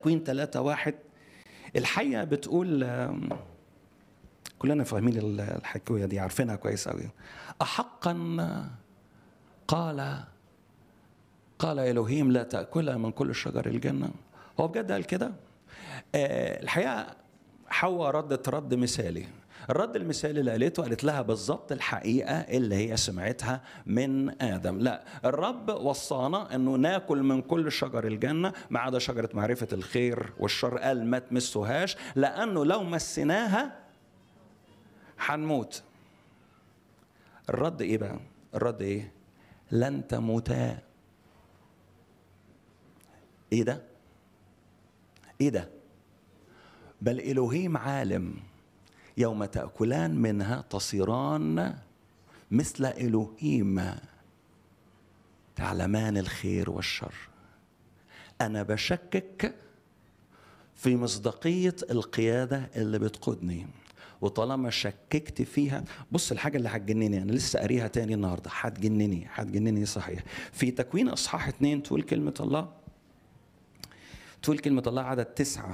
تكوين ثلاثة واحد الحية بتقول آم، كلنا فاهمين الحكاية دي عارفينها كويس قوي أحقا قال قال إلهيم لا تأكلها من كل شجر الجنة هو بجد قال كده آه، الحقيقة حواء ردت رد مثالي الرد المثالي اللي قالته قالت لها بالظبط الحقيقة اللي هي سمعتها من آدم لا الرب وصانا أنه ناكل من كل شجر الجنة ما عدا شجرة معرفة الخير والشر قال ما تمسوهاش لأنه لو مسيناها هنموت الرد إيه بقى الرد إيه لن تموتا إيه ده إيه ده بل إلهيم عالم يوم تأكلان منها تصيران مثل إلهيم تعلمان الخير والشر أنا بشكك في مصداقية القيادة اللي بتقودني وطالما شككت فيها بص الحاجة اللي هتجنني أنا لسه قاريها تاني النهاردة هتجنني هتجنني صحيح في تكوين إصحاح اتنين تقول كلمة الله تقول كلمة الله عدد تسعة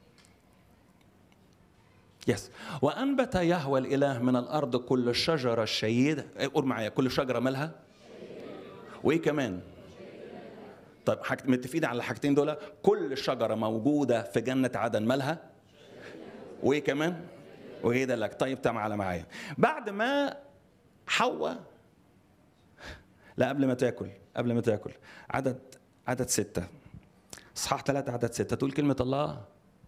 يس وأنبت يهوى الإله من الأرض كل شجرة شيدة قول معايا كل شجرة مالها وإيه كمان طيب حاجة متفقين على الحاجتين دول كل شجرة موجودة في جنة عدن مالها وإيه كمان وإيه ده لك طيب تعال معايا بعد ما حواء لا قبل ما تاكل قبل ما تاكل عدد عدد ستة اصحاح ثلاثة عدد ستة تقول كلمة الله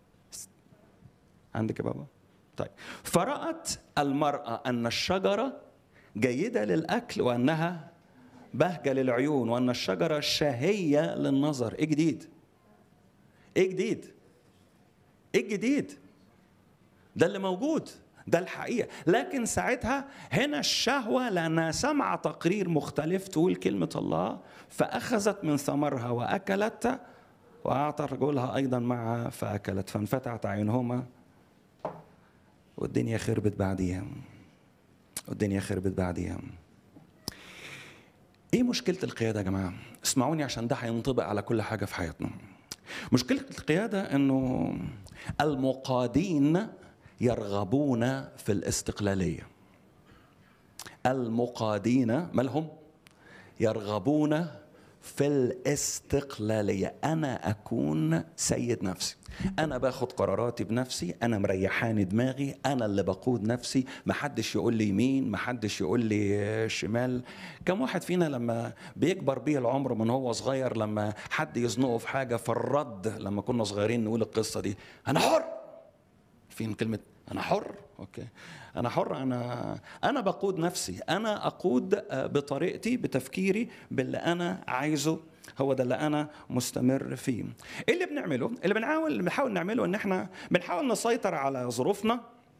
عندك يا بابا طيب فرأت المرأة أن الشجرة جيدة للأكل وأنها بهجة للعيون وأن الشجرة شهية للنظر إيه جديد؟ إيه جديد؟ إيه الجديد؟ ده اللي موجود ده الحقيقة لكن ساعتها هنا الشهوة لأنها سمع تقرير مختلف تقول كلمة الله فأخذت من ثمرها وأكلت وأعطى رجلها أيضا معها فأكلت فانفتحت عينهما والدنيا خربت بعديها والدنيا خربت بعديها ايه مشكلة القيادة يا جماعة؟ اسمعوني عشان ده هينطبق على كل حاجة في حياتنا. مشكلة القيادة انه المقادين يرغبون في الاستقلالية. المقادين مالهم؟ يرغبون في الاستقلالية أنا أكون سيد نفسي أنا باخد قراراتي بنفسي أنا مريحاني دماغي أنا اللي بقود نفسي محدش يقول لي يمين محدش يقول لي شمال كم واحد فينا لما بيكبر بيه العمر من هو صغير لما حد يزنقه في حاجة فالرد لما كنا صغيرين نقول القصة دي أنا حر فين كلمة أنا حر أوكي أنا حر أنا أنا بقود نفسي أنا أقود بطريقتي بتفكيري باللي أنا عايزه هو ده اللي أنا مستمر فيه. إيه اللي بنعمله؟ اللي بنحاول بنحاول نعمله إن إحنا بنحاول نسيطر على ظروفنا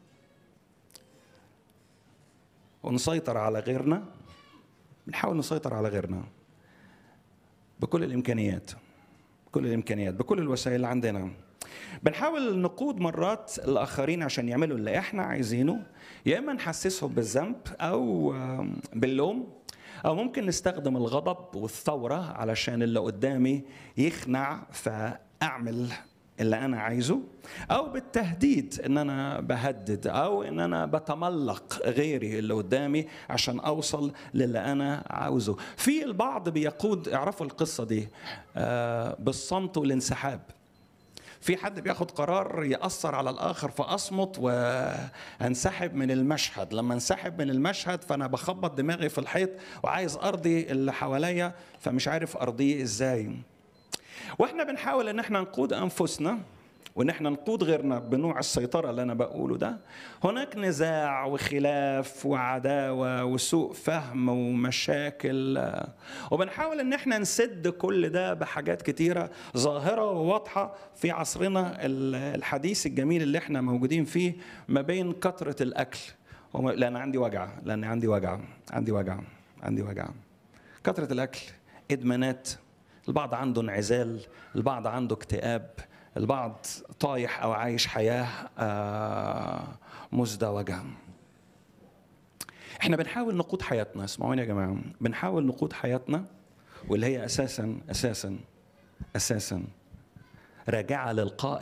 ونسيطر على غيرنا بنحاول نسيطر على غيرنا بكل الإمكانيات بكل الإمكانيات بكل الوسائل اللي عندنا بنحاول نقود مرات الاخرين عشان يعملوا اللي احنا عايزينه يا اما نحسسهم بالذنب او باللوم او ممكن نستخدم الغضب والثوره علشان اللي قدامي يخنع فاعمل اللي انا عايزه او بالتهديد ان انا بهدد او ان انا بتملق غيري اللي قدامي عشان اوصل للي انا عاوزه في البعض بيقود اعرفوا القصه دي بالصمت والانسحاب في حد بياخد قرار يأثر على الآخر فأصمت وأنسحب من المشهد لما انسحب من المشهد فأنا بخبط دماغي في الحيط وعايز أرضي اللي حواليا فمش عارف أرضيه إزاي وإحنا بنحاول إن إحنا نقود أنفسنا وان احنا نقود غيرنا بنوع السيطره اللي انا بقوله ده هناك نزاع وخلاف وعداوه وسوء فهم ومشاكل وبنحاول ان احنا نسد كل ده بحاجات كتيره ظاهره وواضحه في عصرنا الحديث الجميل اللي احنا موجودين فيه ما بين كثره الاكل لان عندي وجع لان عندي وجع عندي وجع عندي وجع كثره الاكل ادمانات البعض عنده انعزال البعض عنده اكتئاب البعض طايح او عايش حياه مزدوجه احنا بنحاول نقود حياتنا اسمعوني يا جماعه بنحاول نقود حياتنا واللي هي اساسا اساسا اساسا راجعه للقائد